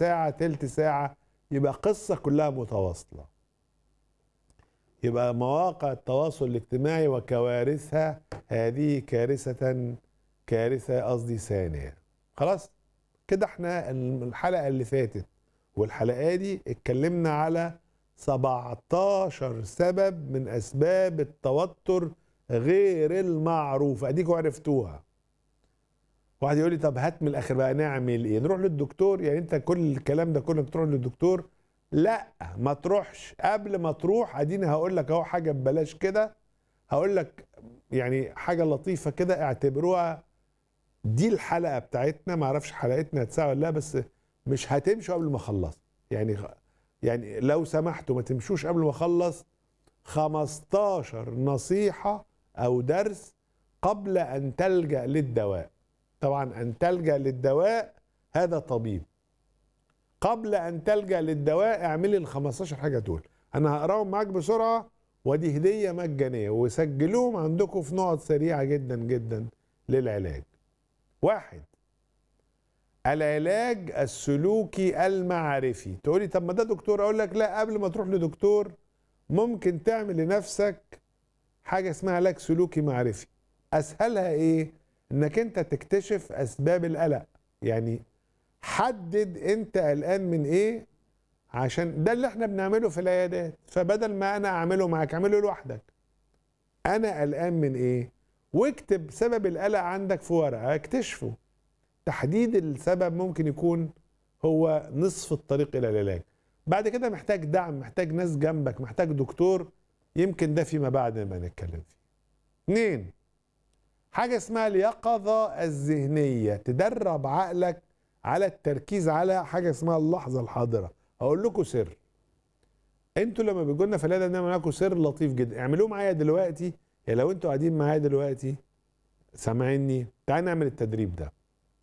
ساعة تلت ساعة يبقى قصة كلها متواصلة يبقى مواقع التواصل الاجتماعي وكوارثها هذه كارثة كارثة قصدي ثانية خلاص كده احنا الحلقة اللي فاتت والحلقة دي اتكلمنا على 17 سبب من أسباب التوتر غير المعروفة اديكوا عرفتوها واحد يقول لي طب هات من الاخر بقى نعمل ايه نروح للدكتور يعني انت كل الكلام ده كله تروح للدكتور لا ما تروحش قبل ما تروح اديني هقول لك اهو حاجه ببلاش كده هقول لك يعني حاجه لطيفه كده اعتبروها دي الحلقه بتاعتنا ما اعرفش حلقتنا هتساوي ولا لا بس مش هتمشوا قبل ما اخلص يعني يعني لو سمحتوا ما تمشوش قبل ما اخلص 15 نصيحه او درس قبل ان تلجا للدواء طبعا ان تلجا للدواء هذا طبيب قبل ان تلجا للدواء اعملي ال 15 حاجه دول انا هقراهم معاك بسرعه ودي هديه مجانيه وسجلوهم عندكم في نقط سريعه جدا جدا للعلاج واحد العلاج السلوكي المعرفي تقولي طب ما ده دكتور اقول لك لا قبل ما تروح لدكتور ممكن تعمل لنفسك حاجه اسمها علاج سلوكي معرفي اسهلها ايه انك انت تكتشف اسباب القلق يعني حدد انت قلقان من ايه عشان ده اللي احنا بنعمله في العيادات فبدل ما انا اعمله معاك اعمله لوحدك انا قلقان من ايه واكتب سبب القلق عندك في ورقه اكتشفه تحديد السبب ممكن يكون هو نصف الطريق الى العلاج بعد كده محتاج دعم محتاج ناس جنبك محتاج دكتور يمكن ده فيما بعد ما نتكلم فيه اتنين حاجة اسمها اليقظة الذهنية تدرب عقلك على التركيز على حاجة اسمها اللحظة الحاضرة هقول لكم سر انتوا لما بيجوا لنا في العيادة بنعمل معاكم سر لطيف جدا اعملوه معايا دلوقتي يعني لو انتوا قاعدين معايا دلوقتي سامعيني تعالى نعمل التدريب ده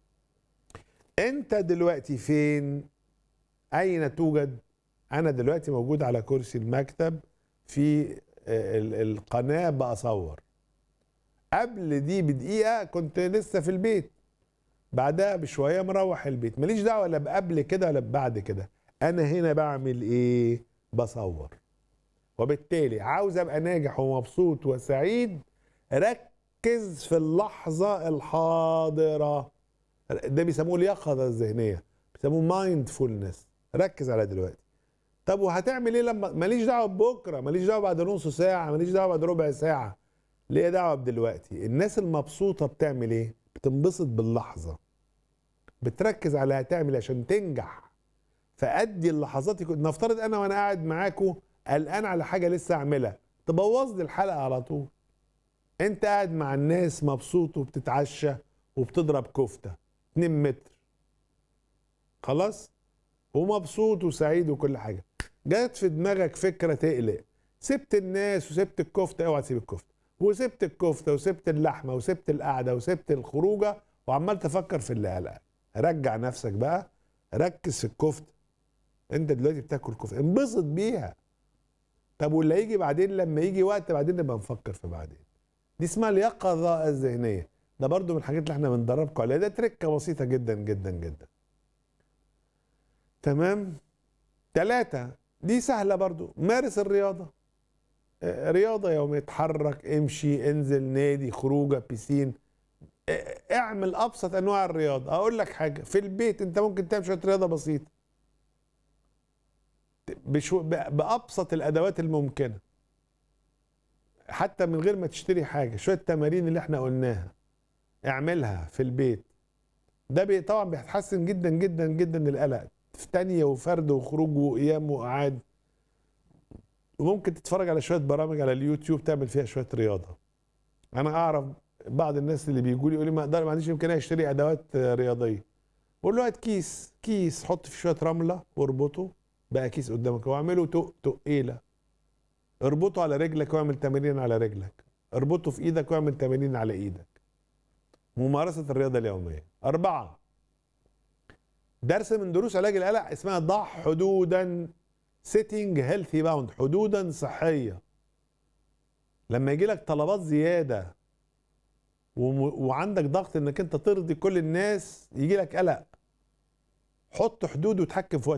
انت دلوقتي فين اين توجد انا دلوقتي موجود على كرسي المكتب في القناة بأصور قبل دي بدقيقة كنت لسه في البيت بعدها بشوية مروح البيت ماليش دعوة لا بقبل كده ولا بعد كده أنا هنا بعمل إيه بصور وبالتالي عاوز أبقى ناجح ومبسوط وسعيد ركز في اللحظة الحاضرة ده بيسموه اليقظة الذهنية بيسموه مايندفولنس ركز على دلوقتي طب وهتعمل ايه لما ماليش دعوه ببكره ماليش دعوه بعد نص ساعه ماليش دعوه بعد ربع ساعه ليه دعوه بدلوقتي الناس المبسوطه بتعمل ايه بتنبسط باللحظه بتركز على هتعمل عشان تنجح فادي اللحظات يكون نفترض انا وانا قاعد معاكم قلقان على حاجه لسه اعملها تبوظ لي الحلقه على طول انت قاعد مع الناس مبسوط وبتتعشى وبتضرب كفته 2 متر خلاص ومبسوط وسعيد وكل حاجه جت في دماغك فكره تقلق سبت الناس وسبت الكفته اوعى تسيب الكفته وسبت الكفته وسبت اللحمه وسبت القعده وسبت الخروجه وعمال تفكر في اللي قلقك رجع نفسك بقى ركز في الكفته انت دلوقتي بتاكل كفته انبسط بيها طب واللي هيجي بعدين لما يجي وقت بعدين نبقى نفكر في بعدين دي اسمها اليقظه الذهنيه ده برضو من الحاجات اللي احنا بندربكم عليها ده تركه بسيطه جدا جدا جدا تمام ثلاثة دي سهلة برضو مارس الرياضة رياضة يومية اتحرك امشي انزل نادي خروجة بيسين اعمل ابسط انواع الرياضة اقول لك حاجة في البيت انت ممكن تعمل شوية رياضة بسيطة بشو بابسط الادوات الممكنة حتى من غير ما تشتري حاجة شوية التمارين اللي احنا قلناها اعملها في البيت ده بي طبعا بيتحسن جدا جدا جدا القلق في تانية وفرد وخروج وقيام وقعاد وممكن تتفرج على شويه برامج على اليوتيوب تعمل فيها شويه رياضه انا اعرف بعض الناس اللي بيجوا لي يقول لي ما اقدر ما عنديش امكانيه اشتري ادوات رياضيه بقول له هات كيس كيس حط فيه شويه رمله واربطه بقى كيس قدامك واعمله تق تقيله اربطه على رجلك واعمل تمارين على رجلك اربطه في ايدك واعمل تمارين على ايدك ممارسه الرياضه اليوميه اربعه درس من دروس علاج القلق اسمها ضع حدودا سيتنج هيلثي باوند حدودا صحيه لما يجي لك طلبات زياده وعندك ضغط انك انت ترضي كل الناس يجي لك قلق حط حدود وتحكم في وقت